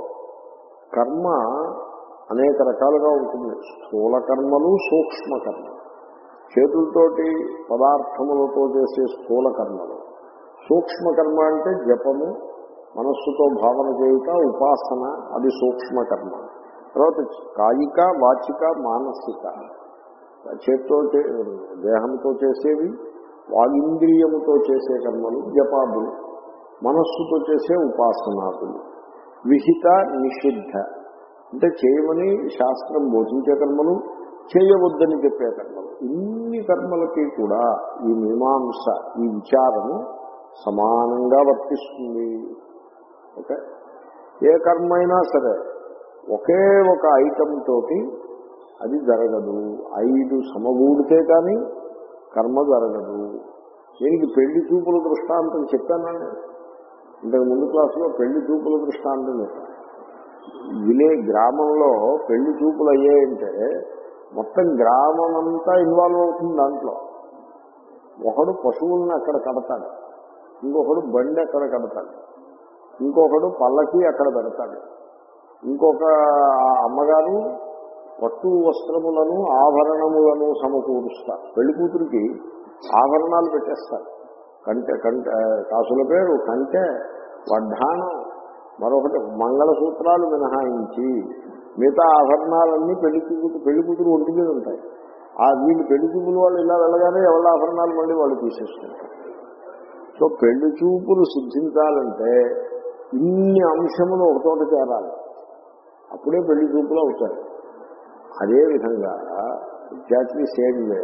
కర్మ అనేక రకాలుగా ఉంటుంది స్థూల కర్మలు సూక్ష్మ కర్మలు చేతులతోటి పదార్థములతో చేసే స్థూల కర్మలు సూక్ష్మ కర్మ అంటే జపము మనస్సుతో భావన చేయుట ఉపాసన అది సూక్ష్మ కర్మ తర్వాత కాయిక వాచిక మానసిక చేతితో చే- దేహంతో చేసేవి వాగింద్రియముతో చేసే కర్మలు జపాదులు మనస్సుతో చేసే ఉపాసనాదులు విహిత నిషిద్ధ అంటే చేయమని శాస్త్రం బోధించే కర్మలు చేయవద్దని చెప్పే కర్మలు ఇన్ని కర్మలకి కూడా ఈ మీమాంస ఈ విచారము సమానంగా వర్తిస్తుంది ఓకే ఏ కర్మ అయినా సరే ఒకే ఒక ఐటమ్ తోటి అది జరగదు ఐదు సమగూడితే కానీ కర్మ జరగదు దీనికి పెళ్లి చూపుల దృష్టాంతం చెప్పానండి ఇంతకు ముందు క్లాసులో పెళ్లి చూపుల దృష్టాంతం చెప్పాను విలే గ్రామంలో పెళ్లి చూపులు అయ్యాయంటే మొత్తం గ్రామం అంతా ఇన్వాల్వ్ అవుతుంది దాంట్లో ఒకడు పశువుల్ని అక్కడ కడతాడు ఇంకొకడు బండి అక్కడ కడతాడు ఇంకొకడు పల్లకి అక్కడ పెడతాడు ఇంకొక అమ్మగారు పట్టు వస్త్రములను ఆభరణములను సమకూరుస్తారు పెళ్లి కూతురికి ఆభరణాలు పెట్టేస్తారు కంటె కంటె కాసుల పేరు కంటె వడ్డాణం మరొకటి మంగళసూత్రాలు మినహాయించి మిగతా ఆభరణాలన్నీ పెళ్లి కూతురు పెళ్లి కూతురు ఒంటి మీద ఉంటాయి ఆ వీళ్ళు పెళ్లి చూపులు వాళ్ళు ఇలా వెళ్ళగానే ఎవరి ఆభరణాలు మళ్ళీ వాళ్ళు తీసేసుకుంటారు సో పెళ్లి చూపులు సిద్ధించాలంటే ఇన్ని అంశములు ఒకచోట చేరాలి అప్పుడే పెళ్లి చూపులు అవుతాయి అదేవిధంగా ఎగ్జాక్ట్లీ సేమ్ వే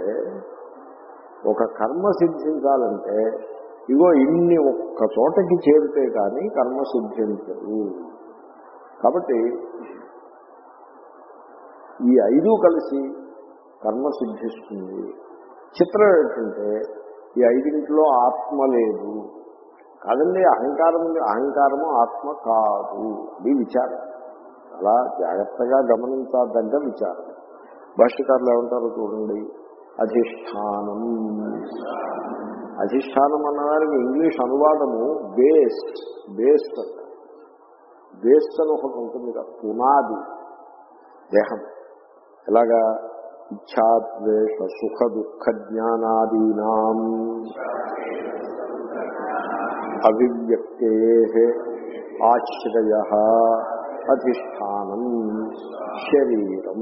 ఒక కర్మ సిద్ధించాలంటే ఇగో ఇన్ని ఒక్క చోటకి చేరితే కానీ కర్మ సిద్ధించదు కాబట్టి ఈ ఐదు కలిసి కర్మ సిద్ధిస్తుంది చిత్రం ఏంటంటే ఈ ఐదింటిలో ఆత్మ లేదు కాదండి అహంకారం ఉంది అహంకారము ఆత్మ కాదు అది విచారం అలా జాగ్రత్తగా గమనించదగ్గ విచారం భాష్యకారులు ఏమంటారో చూడండి అధిష్టానం అధిష్టానం అన్నదానికి ఇంగ్లీష్ అనువాదము బేస్ బేస్ అంట బేస్ అని ఒకటి ఉంటుంది కదా పునాది దేహం ఎలాగా ఇచ్ఛాద్వేష సుఖ దుఃఖ జ్ఞానాదీనాం అవివ్యక్తే ఆశ్రయ అధిష్టానం శరీరం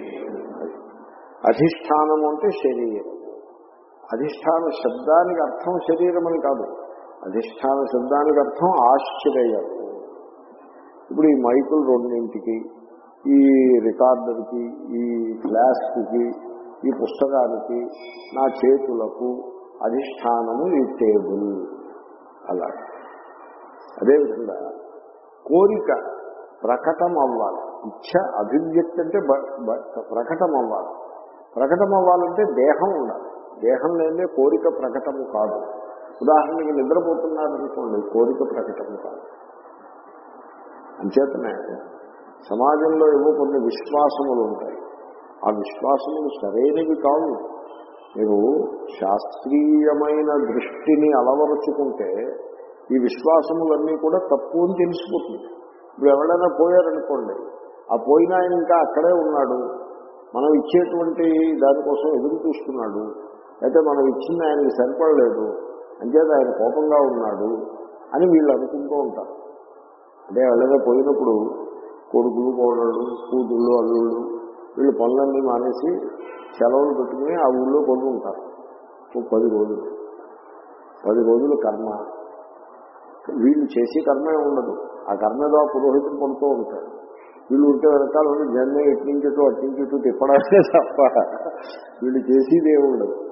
అధిష్టానం అంటే శరీరం అధిష్టాన శబ్దానికి అర్థం శరీరం అని కాదు అధిష్టాన శబ్దానికి అర్థం ఆశ్చర్యం ఇప్పుడు ఈ మైకులు రెండింటికి ఈ రికార్డర్కి ఈ ఫ్లాస్క్కి ఈ పుస్తకానికి నా చేతులకు అధిష్టానము ఈ టేబుల్ అలా అదేవిధంగా కోరిక ప్రకటం అవ్వాలి ఇచ్చ అభివ్యక్తి అంటే బ- బ- ప్రకటం అవ్వాలి ప్రకటం అవ్వాలంటే దేహం ఉండాలి దేహం లేదే కోరిక ప్రకటము కాదు ఉదాహరణకి నిద్రపోతున్నారనుకోండి కోరిక ప్రకటము కాదు అంచేతనే సమాజంలో ఏవో కొన్ని విశ్వాసములు ఉంటాయి ఆ విశ్వాసములు సరైనవి కావు మీరు శాస్త్రీయమైన దృష్టిని అలవరుచుకుంటే ఈ విశ్వాసములన్నీ కూడా తప్పు అని తెలిసిపోతుంది ఇప్పుడు ఎవరైనా పోయారనుకోండి ఆ పోయిన ఆయన ఇంకా అక్కడే ఉన్నాడు మనం ఇచ్చేటువంటి దానికోసం ఎదురు చూస్తున్నాడు అయితే మనం ఇచ్చింది ఆయనకి సరిపడలేదు అంచేత ఆయన కోపంగా ఉన్నాడు అని వీళ్ళు అనుకుంటూ ఉంటారు అంటే ఎవరైనా పోయినప్పుడు కొడుకులు కోడళ్ళు కూతుళ్ళు అల్లుళ్ళు వీళ్ళు పనులన్నీ మానేసి సెలవులు పెట్టుకుని ఆ ఊళ్ళో కొడుకు ఉంటారు ఓ పది రోజులు పది రోజులు కర్మ వీళ్ళు చేసే కర్మే ఉండదు ఆ కర్మ ఏదో ఆ పురోహితుడు పడుతూ ఉంటాడు వీళ్ళు ఉంటే వెనకాల ఉండి జన్మ ఎట్టించటు అట్టించటు తిప్పడాలే తప్ప వీళ్ళు చేసేది ఏమి ఉండదు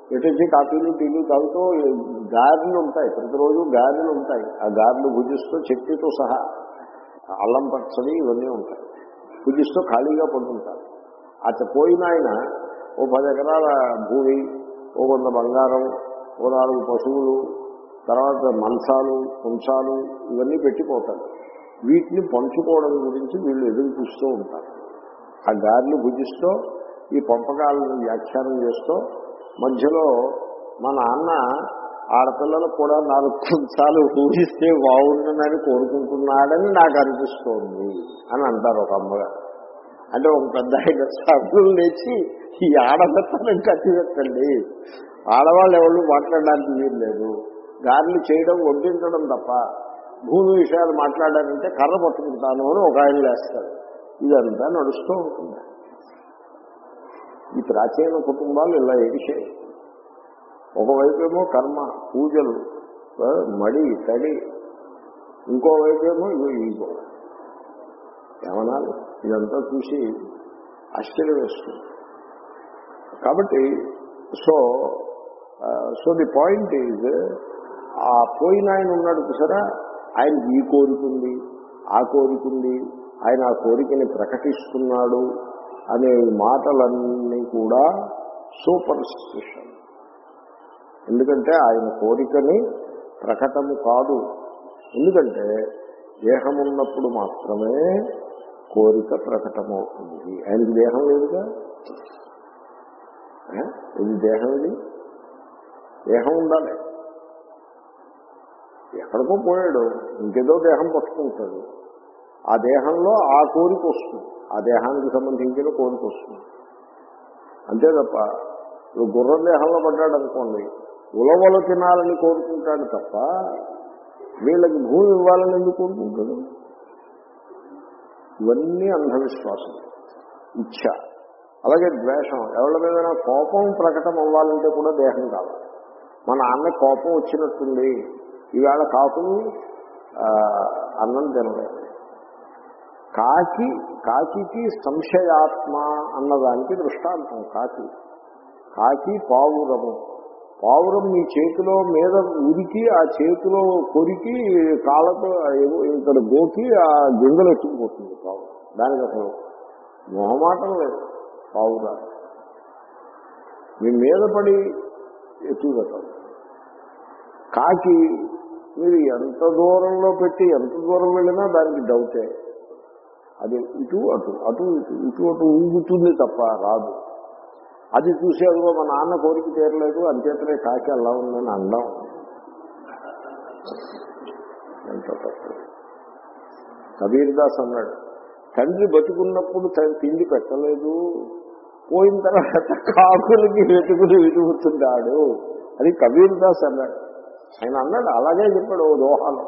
ఎటొచ్చి కాఫీలు టీలు తాగుతూ గారెలు ఉంటాయి ప్రతిరోజు గారెలు ఉంటాయి ఆ గారెలు భుజిస్తూ చట్నీతో సహా అల్లం పచ్చడి ఇవన్నీ ఉంటాయి భుజిస్తూ ఖాళీగా పడుతుంటారు అట్లా పోయిన ఆయన ఓ పది ఎకరాల భూమి ఓ కొంత బంగారం ఓ నాలుగు పశువులు తర్వాత మంచాలు కుంచాలు ఇవన్నీ పెట్టిపోతారు వీటిని పంచుకోవడం గురించి వీళ్ళు ఎదురు చూస్తూ ఉంటారు ఆ గారిని భుజిస్తూ ఈ పంపకాలను వ్యాఖ్యానం చేస్తూ మధ్యలో మా నాన్న ఆడపిల్లలకు కూడా నాలుగు కుంచాలు ఊహిస్తే బాగుంటుందని కోరుకుంటున్నాడని నాకు అనిపిస్తోంది అని అంటారు ఒక అమ్మగారు అంటే ఒక పెద్ద ఆయన సభ్యులు లేచి ఈ ఆడబెత్తనం కట్టిపెట్టండి ఆడవాళ్ళు ఎవరు మాట్లాడడానికి వీలు లేదు గారెలు చేయడం వడ్డించడం తప్ప భూమి విషయాలు మాట్లాడారంటే కర్ర పట్టుకుంటాను అని ఒక ఆయన లేస్తాడు ఇదంతా నడుస్తూ ఉంటుంది ఈ ప్రాచీన కుటుంబాలు ఇలా ఏడిచాయి ఒకవైపేమో కర్మ పూజలు ఆ, మడి తడి ఇంకోవైపేమో ఇగో ఈగో ఏమనాలి ఇదంతా చూసి ఆశ్చర్యం వేస్తుంది కాబట్టి so so the point is ఆ పోయిన ఆయన ఉన్నాడు చూసారా ఆయనకి ఈ కోరిక ఉంది ఆ కోరిక ఉంది ఆయన ఆ కోరికని ప్రకటిస్తున్నాడు అనే మాటలన్నీ కూడా సూపర్ స్టిషన్ ఎందుకంటే ఆయన కోరికని ప్రకటము కాదు ఎందుకంటే దేహం ఉన్నప్పుడు మాత్రమే కోరిక ప్రకటమవుతుంది ఆయనకి దేహం లేదుగా ఏ? ఇది దేహం ఇది దేహం ఉండాలి ఎక్కడికో పోయాడు ఇంకేదో దేహం పట్టుకుంటాడు ఆ దేహంలో ఆ కోరిక వస్తుంది ఆ దేహానికి సంబంధించిన కోరిక వస్తుంది అంతే తప్ప ఇప్పుడు గుర్రం దేహంలో పడ్డాడు అనుకోండి ఉలవలు తినాలని కోరుకుంటాడు తప్ప వీళ్ళకి భూమి ఇవ్వాలని ఎందుకు కోరుకుంటాడు ఇవన్నీ అంధవిశ్వాసం ఇచ్ఛ అలాగే ద్వేషం ఎవరి మీద కోపం ప్రకటన అవ్వాలంటే కూడా దేహం కావాలి మన నాన్న కోపం వచ్చినట్టుంది ఈవేళ కాకులు ఆ, అన్నం తినలేదు కాకి కాకి సంశయాత్మ అన్నదానికి దృష్టాంతం కాకి కాకి పావురము పావురం మీ చేతిలో మీద ఉరికి ఆ చేతిలో కొరికి కాళ్ళతో ఏవో ఇక్కడ గోకి ఆ గింజలు ఎత్తుకుపోతుంది పావు దానికి అసలు మొహమాటం లేదు పావురా మీ మీద పడి ఎత్తుగట్టదు కాకి మీరు ఎంత దూరంలో పెట్టి ఎంత దూరం వెళ్ళినా దానికి డౌటే అది ఇటు అటు అటు ఇటు ఇటు అటు ఊగుతుంది తప్ప రాదు అది చూసి అదిగో మా నాన్న కోరిక తీరలేదు అంచేతనే కాకి అలా ఉందని అండం ఎంత తప్పు కబీర్ దాస్ అన్నాడు తండ్రి బతుకున్నప్పుడు తను తిండి పెట్టలేదు పోయిన తర్వాత కాకులకి వెతుకుని వెతుకుతున్నాడు అది కబీర్ దాస్ అన్నాడు ఆయన అన్నాడు అలాగే చెప్పాడు ఓ దోహాలో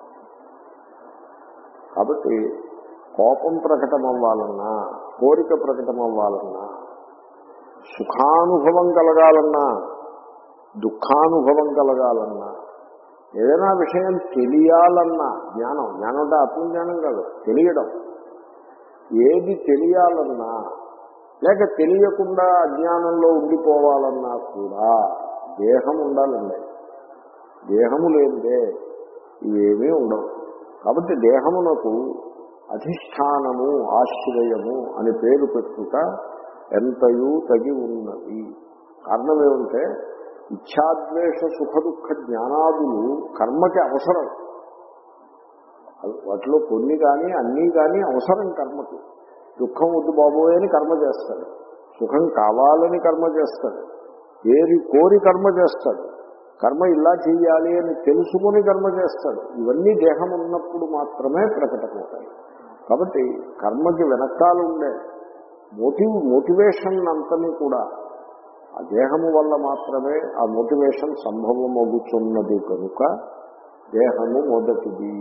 కాబట్టి కోపం ప్రకటన అవ్వాలన్నా కోరిక ప్రకటన అవ్వాలన్నా సుఖానుభవం కలగాలన్నా దుఃఖానుభవం కలగాలన్నా ఏదైనా విషయం తెలియాలన్నా జ్ఞానం జ్ఞానం అంటే ఆత్మజ్ఞానం కాదు తెలియడం ఏది తెలియాలన్నా లేక తెలియకుండా అజ్ఞానంలో ఉండిపోవాలన్నా కూడా దేహం ఉండాలండి దేహము లేనిదే ఇవేమీ ఉండవు కాబట్టి దేహమునకు అధిష్టానము ఆశ్రయము అని పేరు పెట్టుట ఎంతయూ తగి ఉన్నది కారణం ఏమంటే ఇచ్ఛాద్వేష సుఖ దుఃఖ జ్ఞానాదులు కర్మకి అవసరం అవి వాటిలో కొన్ని కానీ అన్నీ కానీ అవసరం కర్మకి దుఃఖం వద్దు బాబోయే అని కర్మ చేస్తాడు సుఖం కావాలని కర్మ చేస్తాడు ఏరి కోరి కర్మ చేస్తాడు కర్మ ఇలా చేయాలి అని తెలుసుకుని కర్మ చేస్తాడు ఇవన్నీ దేహం ఉన్నప్పుడు మాత్రమే ప్రకటమవుతాయి కాబట్టి కర్మకి వెనకాల ఉండే మోటివ్ మోటివేషన్ అంతని కూడా ఆ దేహము వల్ల మాత్రమే ఆ మోటివేషన్ సంభవమవుతున్నది కనుక దేహము మొదటిది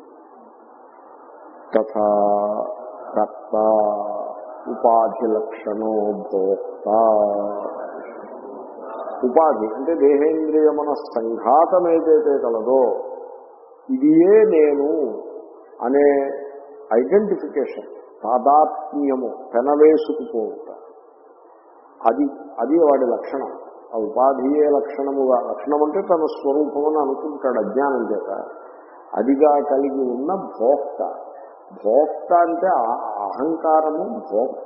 తథా కర్త ఉపాధి లక్షణో భోక్త ఉపాధి అంటే దేహేంద్రియ మన సంఘాతం ఏదైతే కలదో ఇదియే నేను అనే ఐడెంటిఫికేషన్ తాదాత్మ్యము పెనవేసుకుపోవుట అది అది వాడి లక్షణం ఆ ఉపాధియే లక్షణముగా లక్షణం అంటే తన స్వరూపం అని అనుకుంటాడు అజ్ఞానం చేత అదిగా కలిగి ఉన్న భోక్త భోక్త అంటే ఆ- అహంకారము భోక్త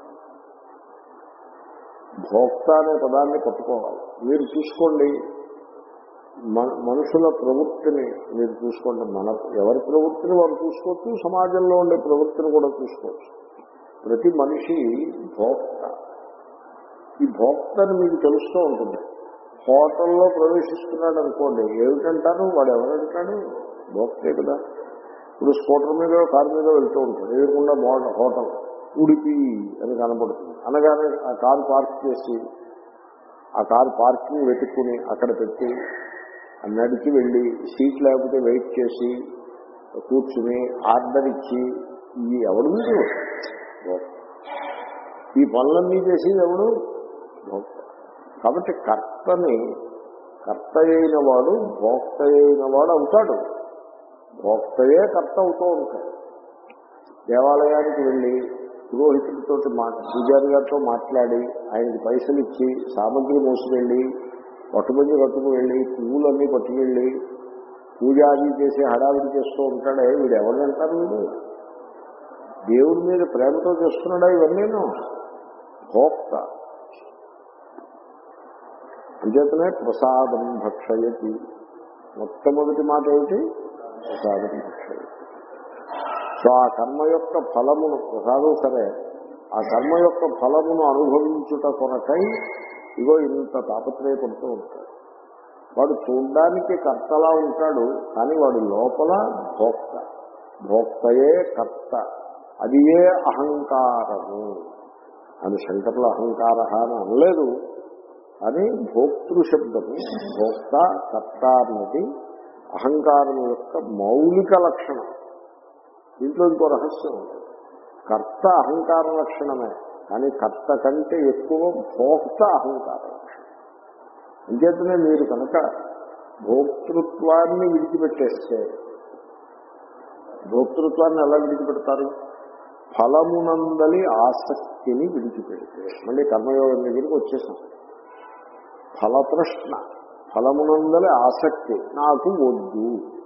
భోక్త అనే పదాన్ని పట్టుకోవాలి మీరు చూసుకోండి మన- మనుషుల ప్రవృత్తిని మీరు చూసుకోండి మన ఎవరి ప్రవృత్తిని వారు చూసుకోవచ్చు సమాజంలో ఉండే ప్రవృత్తిని కూడా చూసుకోవచ్చు ప్రతి మనిషి భోక్త ఈ భోక్తని మీకు తెలుస్తూ ఉంటుంది హోటల్లో ప్రవేశిస్తున్నాడు అనుకోండి ఏమిటంటారు వాడు ఎవరంటాడు భోక్తే కదా ఇప్పుడు స్కూటర్ మీద కారు మీద వెళ్తూ ఉంటాడు ఎదురుకుండా మోడల్ హోటల్ ఉడిపి అని కనబడుతుంది అనగానే ఆ కారు పార్క్ చేసి ఆ కారు పార్కింగ్ వెతుక్కుని అక్కడ పెట్టి ఆ నడిచి వెళ్ళి సీట్ లేకపోతే వెయిట్ చేసి కూర్చుని ఆర్డర్ ఇచ్చి ఈ ఎవడు మీరు భోక్త. ఈ పనులన్నీ చేసేది ఎవడు భోక్త కాబట్టి కర్తని కర్త అయిన వాడు భోక్త అయిన వాడు అవుతాడు భోక్తయే కర్త అవుతూ ఉంటాడు దేవాలయానికి వెళ్ళి పురోహితుడితో మాట పూజారి గారితో మాట్లాడి ఆయనకి పైసలు ఇచ్చి సామగ్రి మోసుకెళ్ళి పట్టుబంది పట్టుకు వెళ్ళి పువ్వులన్నీ పట్టుకెళ్ళి పూజ అది చేసి హడావిడి చేస్తూ ఉంటాడే వీడు ఎవరంటారు వీడు దేవుడి మీద ప్రేమతో చేస్తున్నాడా ఇవన్నీను భోక్త అంచేతనే ప్రసాదం భక్షయతి మొట్టమొదటి మాట ఏమిటి ప్రసాదం భక్షయతి సో ఆ కర్మ యొక్క ఫలమును ప్రసాదం సరే ఆ కర్మ యొక్క ఫలమును అనుభవించుట కొరకై ఇగో ఇంత తాపత్రయపడుతూ ఉంటాడు వాడు చూడ్డానికి కర్తలా ఉంటాడు కానీ వాడు లోపల భోక్త భోక్తయే కర్త అది ఏ అహంకారము అని శంకర్ల అహంకార అని అనలేదు అని భోక్తృ శబ్దము భోక్త కర్త అన్నది అహంకారం యొక్క మౌలిక లక్షణం దీంట్లో ఇంకో రహస్యం ఉంది కర్త అహంకార లక్షణమే కానీ కర్త కంటే ఎక్కువ భోక్త అహంకార లక్షణం అంచేతనే మీరు కనుక భోక్తృత్వాన్ని విడిచిపెట్టేస్తే భోక్తృత్వాన్ని ఎలా విడిచిపెడతారు ఫలమునందలి ఆసక్తిని విడిచిపెడితే మళ్ళీ కర్మయోగం దగ్గరికి వచ్చేసాం ఫలతృష్ణ ఫలమునందలి ఆసక్తి నాకు వద్దు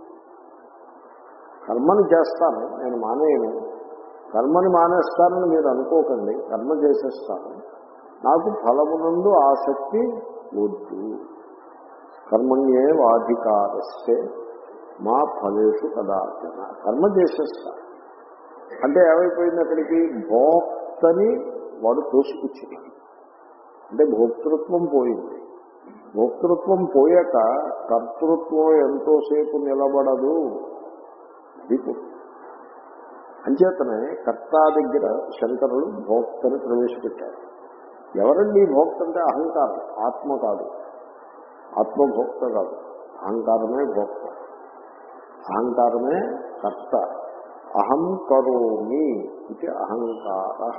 కర్మని చేస్తాను నేను మానేయను కర్మని మానేస్తానని మీరు అనుకోకండి కర్మ చేసేస్తాను నాకు ఫలమునందు ఆసక్తి వద్దు కర్మణ్యే వాధికారస్తే మా ఫలేషు కదాచన కర్మ చేసేస్తా అంటే ఏమైపోయింది అక్కడికి భోక్తని వాడు తోసిపుచ్చింది అంటే భోక్తృత్వం పోయింది భోక్తృత్వం పోయాక కర్తృత్వం ఎంతోసేపు నిలబడదు అది పోయింది. అంచేతనే కర్త దగ్గర శంకరులు భోక్తని ప్రవేశపెట్టారు ఎవరండి ఈ భోక్త అంటే అహంకారం ఆత్మ కాదు ఆత్మభోక్త కాదు అహంకారమే భోక్త అహంకారమే కర్త అహం కరోమి ఇది అహంకార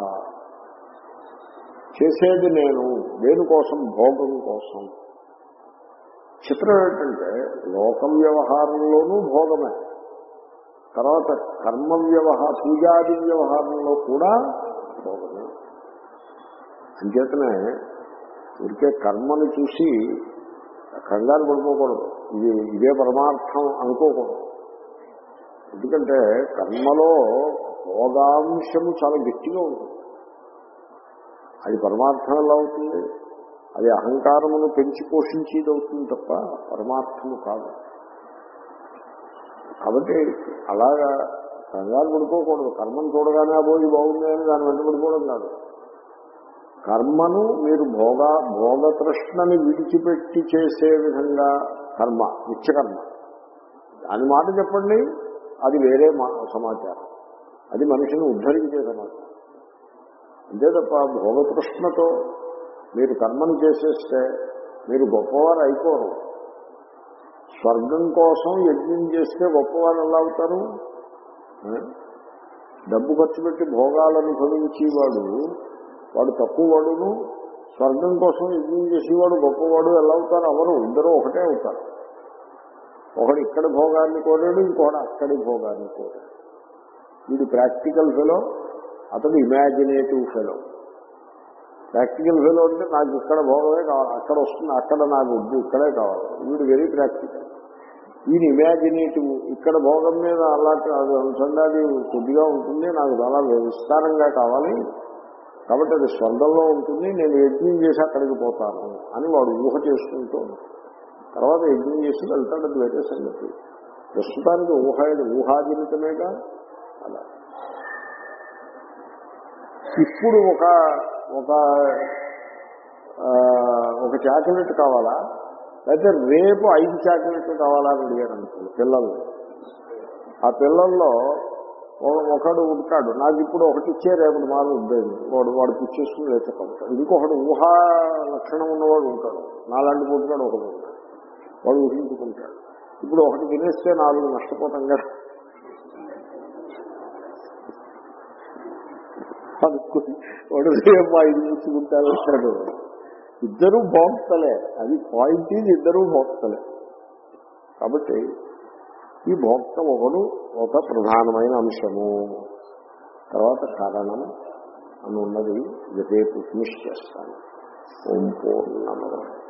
చేసేది నేను దేనికోసం భోగం కోసం చిత్రం ఏంటంటే లోకం వ్యవహారంలోనూ భోగమే తర్వాత కర్మ వ్యవహార పూజాది వ్యవహారంలో కూడా భోగమే అంచేతనే ఉడికే కర్మను చూసి కంగారు పడుకోకూడదు ఇది ఇదే పరమార్థం అనుకోకూడదు ఎందుకంటే కర్మలో భోగాంశము చాలా గట్టిగా ఉంటుంది అది పరమార్థం ఎలా అవుతుంది అది అహంకారమును పెంచి పోషించేది అవుతుంది తప్ప పరమార్థము కాదు కాబట్టి అలాగా కంగారు పడుకోకూడదు కర్మను చూడగానే అబోయి బాగుంది అని దాని వెంట పడిపోవడం కాదు కర్మను మీరు భోగ భోగతృష్ణని విడిచిపెట్టి చేసే విధంగా కర్మ నిత్యకర్మ దాని మాట చెప్పండి అది వేరే మా సమాచారం అది మనిషిని ఉద్ధరించే సమాచారం అంతే తప్ప భోగతృష్ణతో మీరు కర్మను చేసేస్తే మీరు గొప్పవారు అయిపోరు స్వర్గం కోసం యజ్ఞం చేస్తే గొప్పవారు ఎలా అవుతారు ఆ? డబ్బు ఖర్చు పెట్టి భోగాలు అనుభవించి వాడు వాడు తక్కువ వాడును స్వర్గం కోసం యజ్ఞం చేసేవాడు గొప్పవాడు ఎలా అవుతారు అవరు ఇద్దరు ఒకటే అవుతారు ఒకడు ఇక్కడ భోగాన్ని కోరాడు ఇంకోడు అక్కడి భోగాన్ని కోరాడు వీడు ప్రాక్టికల్ ఫెలో అతడు ఇమాజినేటివ్ ఫెలో ప్రాక్టికల్ ఫెయిల్ అంటే నాకు ఇక్కడ భోగమే కావాలి అక్కడ వస్తుంది అక్కడ నాకు వద్దు ఇక్కడే కావాలి వీడు వెరీ ప్రాక్టికల్ ఈయన ఇమాజినేటివ్ ఇక్కడ భోగం మీద అలాంటి అది అనుసంధాది కొద్దిగా ఉంటుంది నాకు చాలా విస్తారంగా కావాలి కాబట్టి అది స్వర్గంలో ఉంటుంది నేను యజ్ఞం చేసి అక్కడికి పోతాను అని వాడు ఊహ చేసుకుంటూ తర్వాత యజ్ఞం చేసి వెళ్తాడు అది వేరే సంగతి ప్రస్తుతానికి ఊహ ఊహాజనితమేగా అలా ఇప్పుడు ఒక ఒక ఆ, ఒక చాక్లెట్ కావాలా అయితే రేపు ఐదు చాక్లెట్లు కావాలా అని అడిగారు అనుకోండి పిల్లలు ఆ పిల్లల్లో ఒక- ఒకడు ఉంటాడు నాకు ఇప్పుడు ఒకటి ఇచ్చే రేపటి మాలు ఉద్యోగం వాడు వాడు పుచ్చేసుకుని లేచకపోతాడు ఇంకొకడు ఊహా లక్షణం ఉన్నవాడు ఉంటాడు నాలాంటి పుట్టుకాడు ఒకడు ఉంటాడు వాడు ఊహించుకుంటాడు ఇప్పుడు ఒకటి తినేస్తే నాలుగు నష్టపోతాం కదా అనుకుని వాడు రేపు ఐదు ముచ్చుకుంటారు అంటాడు ఇద్దరూ భోక్తలే అది పాయింట్ ఇది ఇద్దరూ భోక్తలే కాబట్టి ఈ భోక్త ఒకడు ఒక ప్రధానమైన అంశము తర్వాత కారణం అని ఉన్నది ఇది రేపు ఫినిష్ చేస్తాను ఓం పూర్ణమద